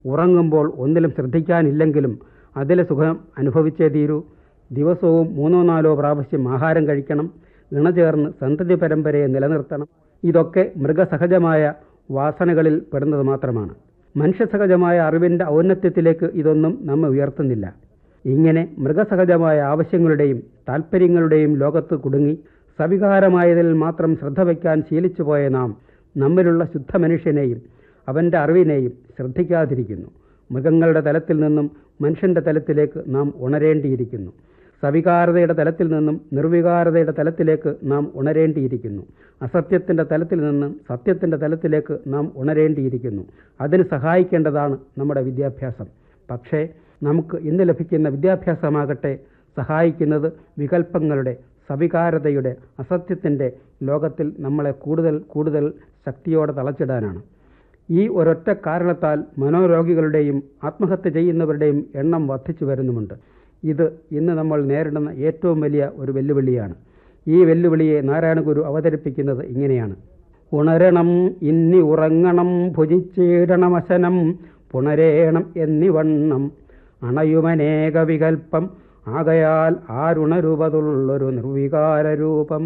ഉറങ്ങുമ്പോൾ ഒന്നിലും ശ്രദ്ധിക്കാനില്ലെങ്കിലും അതിലെ സുഖം അനുഭവിച്ചേ തീരൂ ദിവസവും മൂന്നോ നാലോ പ്രാവശ്യം ആഹാരം കഴിക്കണം ഇണചേർന്ന് സന്തതി പരമ്പരയെ നിലനിർത്തണം ഇതൊക്കെ മൃഗസഹജമായ വാസനകളിൽ പെടുന്നത് മാത്രമാണ് മനുഷ്യസഹജമായ അറിവിൻ്റെ ഔന്നത്യത്തിലേക്ക് ഇതൊന്നും നമ്മെ ഉയർത്തുന്നില്ല ഇങ്ങനെ മൃഗസഹജമായ ആവശ്യങ്ങളുടെയും താൽപ്പര്യങ്ങളുടെയും ലോകത്ത് കുടുങ്ങി സവികാരമായതിൽ മാത്രം ശ്രദ്ധ വയ്ക്കാൻ ശീലിച്ചു പോയ നാം നമ്മിലുള്ള ശുദ്ധ മനുഷ്യനെയും അവൻ്റെ അറിവിനെയും ശ്രദ്ധിക്കാതിരിക്കുന്നു മൃഗങ്ങളുടെ തലത്തിൽ നിന്നും മനുഷ്യൻ്റെ തലത്തിലേക്ക് നാം ഉണരേണ്ടിയിരിക്കുന്നു സവികാരതയുടെ തലത്തിൽ നിന്നും നിർവികാരതയുടെ തലത്തിലേക്ക് നാം ഉണരേണ്ടിയിരിക്കുന്നു അസത്യത്തിൻ്റെ തലത്തിൽ നിന്നും സത്യത്തിൻ്റെ തലത്തിലേക്ക് നാം ഉണരേണ്ടിയിരിക്കുന്നു അതിന് സഹായിക്കേണ്ടതാണ് നമ്മുടെ വിദ്യാഭ്യാസം പക്ഷേ നമുക്ക് ഇന്ന് ലഭിക്കുന്ന വിദ്യാഭ്യാസമാകട്ടെ സഹായിക്കുന്നത് വികല്പങ്ങളുടെ സവികാരതയുടെ അസത്യത്തിൻ്റെ ലോകത്തിൽ നമ്മളെ കൂടുതൽ കൂടുതൽ ശക്തിയോടെ തളച്ചിടാനാണ് ഈ ഒരൊറ്റ കാരണത്താൽ മനോരോഗികളുടെയും ആത്മഹത്യ ചെയ്യുന്നവരുടെയും എണ്ണം വർദ്ധിച്ചു വരുന്നുമുണ്ട് ഇത് ഇന്ന് നമ്മൾ നേരിടുന്ന ഏറ്റവും വലിയ ഒരു വെല്ലുവിളിയാണ് ഈ വെല്ലുവിളിയെ നാരായണഗുരു അവതരിപ്പിക്കുന്നത് ഇങ്ങനെയാണ് ഉണരണം ഇന്നി ഉറങ്ങണം ഭുജിച്ചിടണമശനം പുണരേണം എന്നിവണ്ണം അണയുമനേക വികൽപ്പം ആകയാൽ ആരുണരൂപതുള്ളൊരു നിർവികാരരൂപം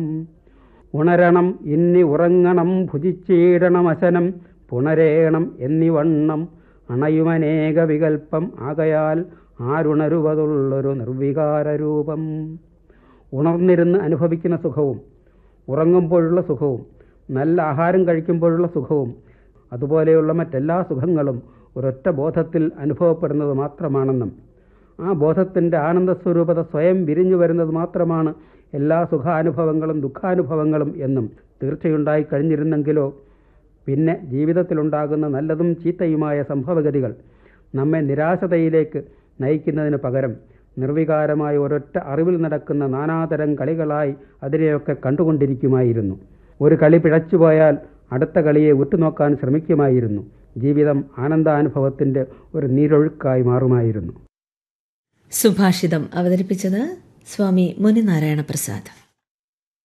ഉണരണം ഇന്നി ഉറങ്ങണം ഭുജിച്ചിടണമശനം പുണരേണം എന്നിവണ്ണം അണയുമനേക വികൽപ്പം ആകയാൽ ആരുണരുവതുള്ളൊരു നിർവികാരരൂപം ഉണർന്നിരുന്ന് അനുഭവിക്കുന്ന സുഖവും ഉറങ്ങുമ്പോഴുള്ള സുഖവും നല്ല ആഹാരം കഴിക്കുമ്പോഴുള്ള സുഖവും അതുപോലെയുള്ള മറ്റെല്ലാ സുഖങ്ങളും ഒരൊറ്റ ബോധത്തിൽ അനുഭവപ്പെടുന്നത് മാത്രമാണെന്നും ആ ബോധത്തിൻ്റെ ആനന്ദസ്വരൂപത സ്വയം വിരിഞ്ഞു വരുന്നത് മാത്രമാണ് എല്ലാ സുഖാനുഭവങ്ങളും ദുഃഖാനുഭവങ്ങളും എന്നും തീർച്ചയുണ്ടായി കഴിഞ്ഞിരുന്നെങ്കിലോ പിന്നെ ജീവിതത്തിലുണ്ടാകുന്ന നല്ലതും ചീത്തയുമായ സംഭവഗതികൾ നമ്മെ നിരാശതയിലേക്ക് നയിക്കുന്നതിന് പകരം നിർവികാരമായ ഒരൊറ്റ അറിവിൽ നടക്കുന്ന നാനാതരം കളികളായി അതിനെയൊക്കെ കണ്ടുകൊണ്ടിരിക്കുമായിരുന്നു ഒരു കളി പിഴച്ചുപോയാൽ അടുത്ത കളിയെ ഉറ്റുനോക്കാൻ ശ്രമിക്കുമായിരുന്നു ജീവിതം ആനന്ദാനുഭവത്തിൻ്റെ ഒരു നീരൊഴുക്കായി മാറുമായിരുന്നു സുഭാഷിതം അവതരിപ്പിച്ചത് സ്വാമി മുനിനാരായണ പ്രസാദ്